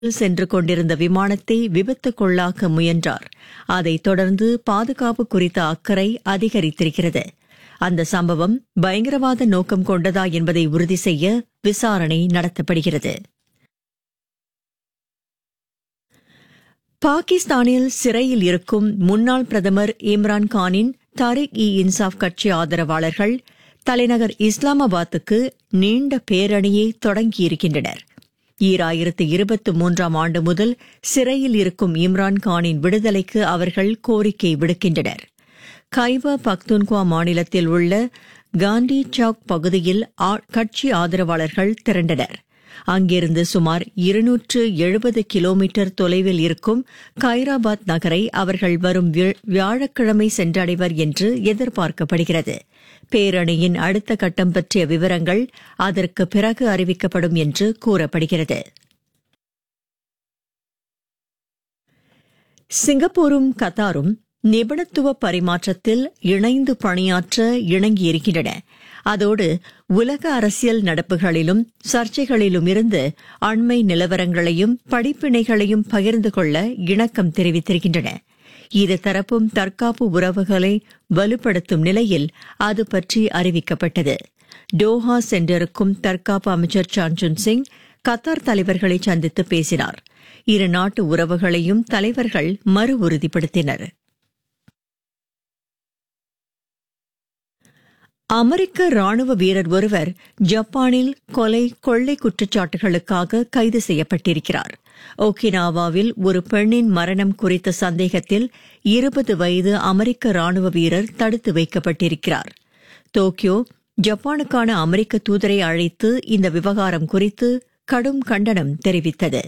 சென்று கொண்டிருந்த விமானத்தை விபத்துக்குள்ளாக்க முயன்றார் அதைத் தொடர்ந்து பாதுகாப்பு குறித்த அக்கறை அதிகரித்திருக்கிறது அந்த சம்பவம் பயங்கரவாத நோக்கம் கொண்டதா என்பதை உறுதி செய்ய விசாரணை நடத்தப்படுகிறது பாகிஸ்தானில் சிறையில் இருக்கும் முன்னாள் பிரதமர் இம்ரான் கானின் தாரிக் இ இன்சாப் கட்சி ஆதரவாளர்கள் தலைநகர் இஸ்லாமாபாத்துக்கு நீண்ட பேரணியை தொடங்கியிருக்கின்றனர் ஈராயிரத்து இருபத்தி மூன்றாம் ஆண்டு முதல் சிறையில் இருக்கும் இம்ரான் கானின் விடுதலைக்கு அவர்கள் கோரிக்கை விடுக்கின்றனர் கைவா பக்துன்குவா மாநிலத்தில் உள்ள காந்தி சவுக் பகுதியில் கட்சி ஆதரவாளர்கள் திரண்டனர் அங்கிருந்து சுமார் இருநூற்று எழுபது கிலோமீட்டர் தொலைவில் இருக்கும் கைராபாத் நகரை அவர்கள் வரும் வியாழக்கிழமை சென்றடைவர் என்று எதிர்பார்க்கப்படுகிறது பேரணியின் அடுத்த கட்டம் பற்றிய விவரங்கள் அதற்கு பிறகு அறிவிக்கப்படும் என்று கூறப்படுகிறது சிங்கப்பூரும் கத்தாரும் நிபுணத்துவ பரிமாற்றத்தில் இணைந்து பணியாற்ற இணங்கியிருக்கின்றன அதோடு உலக அரசியல் நடப்புகளிலும் சர்ச்சைகளிலும் இருந்து அண்மை நிலவரங்களையும் படிப்பினைகளையும் பகிர்ந்து கொள்ள இணக்கம் தெரிவித்திருக்கின்றன இரு தரப்பும் தற்காப்பு உறவுகளை வலுப்படுத்தும் நிலையில் அது பற்றி அறிவிக்கப்பட்டது டோஹா சென்றிருக்கும் தற்காப்பு அமைச்சர் சான்சுன் சிங் கத்தார் தலைவர்களை சந்தித்து பேசினார் இரு நாட்டு உறவுகளையும் தலைவர்கள் மறு உறுதிப்படுத்தினர் அமெரிக்க ராணுவ வீரர் ஒருவர் ஜப்பானில் கொலை கொள்ளை குற்றச்சாட்டுகளுக்காக கைது செய்யப்பட்டிருக்கிறார் ஓகினாவாவில் ஒரு பெண்ணின் மரணம் குறித்த சந்தேகத்தில் இருபது வயது அமெரிக்க ராணுவ வீரர் தடுத்து வைக்கப்பட்டிருக்கிறார் டோக்கியோ ஜப்பானுக்கான அமெரிக்க தூதரை அழைத்து இந்த விவகாரம் குறித்து கடும் கண்டனம் தெரிவித்தது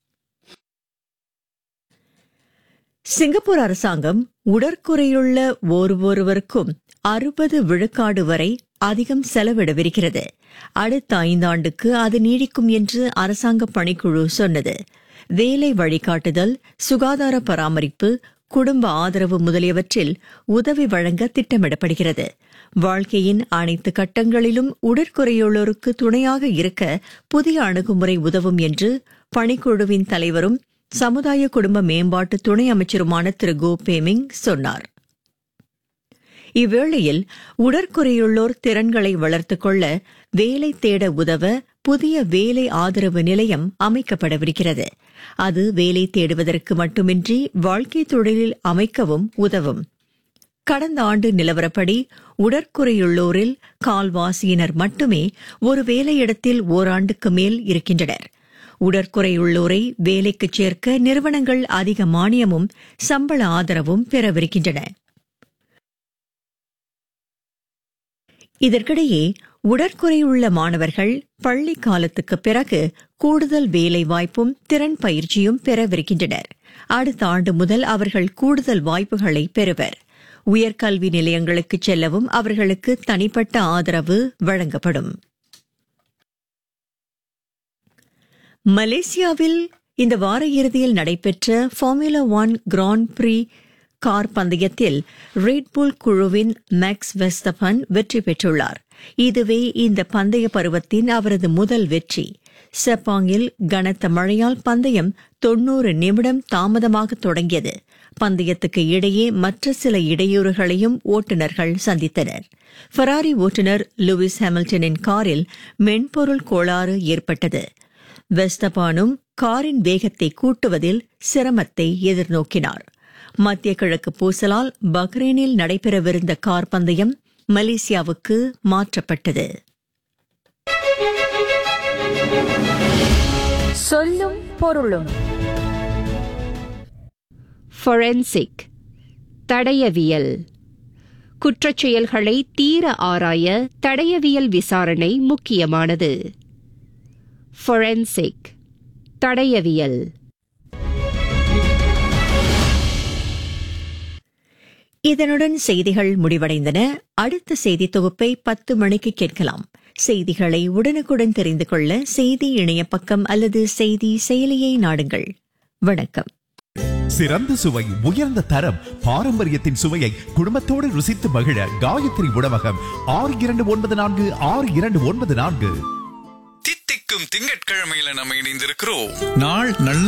சிங்கப்பூர் அரசாங்கம் உடற்குறையுள்ள ஒருவருவருக்கும் அறுபது விழுக்காடு வரை அதிகம் செலவிடவிருக்கிறது அடுத்த ஐந்தாண்டுக்கு அது நீடிக்கும் என்று அரசாங்க பணிக்குழு சொன்னது வேலை வழிகாட்டுதல் சுகாதார பராமரிப்பு குடும்ப ஆதரவு முதலியவற்றில் உதவி வழங்க திட்டமிடப்படுகிறது வாழ்க்கையின் அனைத்து கட்டங்களிலும் உடற்குறையுள்ளோருக்கு துணையாக இருக்க புதிய அணுகுமுறை உதவும் என்று பணிக்குழுவின் தலைவரும் சமுதாய குடும்ப மேம்பாட்டு துணை அமைச்சருமான திரு கோ பேமிங் சொன்னார் இவ்வேளையில் உடற்குறையுள்ளோர் திறன்களை வளர்த்துக் கொள்ள வேலை தேட உதவ புதிய வேலை ஆதரவு நிலையம் அமைக்கப்படவிருக்கிறது அது வேலை தேடுவதற்கு மட்டுமின்றி வாழ்க்கை தொழிலில் அமைக்கவும் உதவும் கடந்த ஆண்டு நிலவரப்படி உடற்குறையுள்ளோரில் கால்வாசியினர் மட்டுமே ஒரு வேலையிடத்தில் ஓராண்டுக்கு மேல் இருக்கின்றனர் உடற்குறையுள்ளோரை வேலைக்கு சேர்க்க நிறுவனங்கள் அதிக மானியமும் சம்பள ஆதரவும் பெறவிருக்கின்றன இதற்கிடையே உடற்குறையுள்ள மாணவர்கள் பள்ளி காலத்துக்கு பிறகு கூடுதல் வேலை வாய்ப்பும் திறன் பயிற்சியும் பெறவிருக்கின்றனர் அடுத்த ஆண்டு முதல் அவர்கள் கூடுதல் வாய்ப்புகளை பெறுவர் உயர்கல்வி நிலையங்களுக்கு செல்லவும் அவர்களுக்கு தனிப்பட்ட ஆதரவு வழங்கப்படும் மலேசியாவில் இந்த வார இறுதியில் நடைபெற்ற formula one grand prix car பந்தயத்தில் ரெட்புல் குழுவின் மேக்ஸ் வெஸ்தபன் வெற்றி பெற்றுள்ளார் இதுவே இந்த பந்தய பருவத்தின் அவரது முதல் வெற்றி செப்பாங்கில் கனத்த மழையால் பந்தயம் தொன்னூறு நிமிடம் தாமதமாக தொடங்கியது பந்தயத்துக்கு இடையே மற்ற சில இடையூறுகளையும் ஓட்டுநர்கள் சந்தித்தனர் ஃபெராரி ஓட்டுநர் லூயிஸ் ஹாமில்டனின் காரில் மென்பொருள் கோளாறு ஏற்பட்டது வெஸ்தபானும் காரின் வேகத்தை கூட்டுவதில் சிரமத்தை எதிர்நோக்கினார் மத்திய கிழக்கு பூசலால் பக்ரைனில் நடைபெறவிருந்த கார் பந்தயம் மலேசியாவுக்கு மாற்றப்பட்டது சொல்லும் பொருளும் ஃபொரென்சிக் தடயவியல் குற்றச் செயல்களை தீர ஆராய தடயவியல் விசாரணை முக்கியமானது ஃபொரென்சிக் தடயவியல் இதனுடன் செய்திகள் முடிவடைந்தன அடுத்த செய்தி தொகுப்பை பத்து மணிக்கு கேட்கலாம் செய்திகளை உடனுக்குடன் தெரிந்து கொள்ள செய்தி இணைய பக்கம் அல்லது செய்தி செயலியை நாடுங்கள் வணக்கம் சிறந்த சுவை உயர்ந்த தரம் பாரம்பரியத்தின் சுவையை குடும்பத்தோடு ருசித்து மகிழ காயத்ரி உணவகம் ஆறு இரண்டு ஒன்பது நான்கு ஆறு இரண்டு ஒன்பது நான்கு தித்திக்கும் திங்கட்கிழமையில நம்ம இணைந்திருக்கிறோம் நாள் நல்ல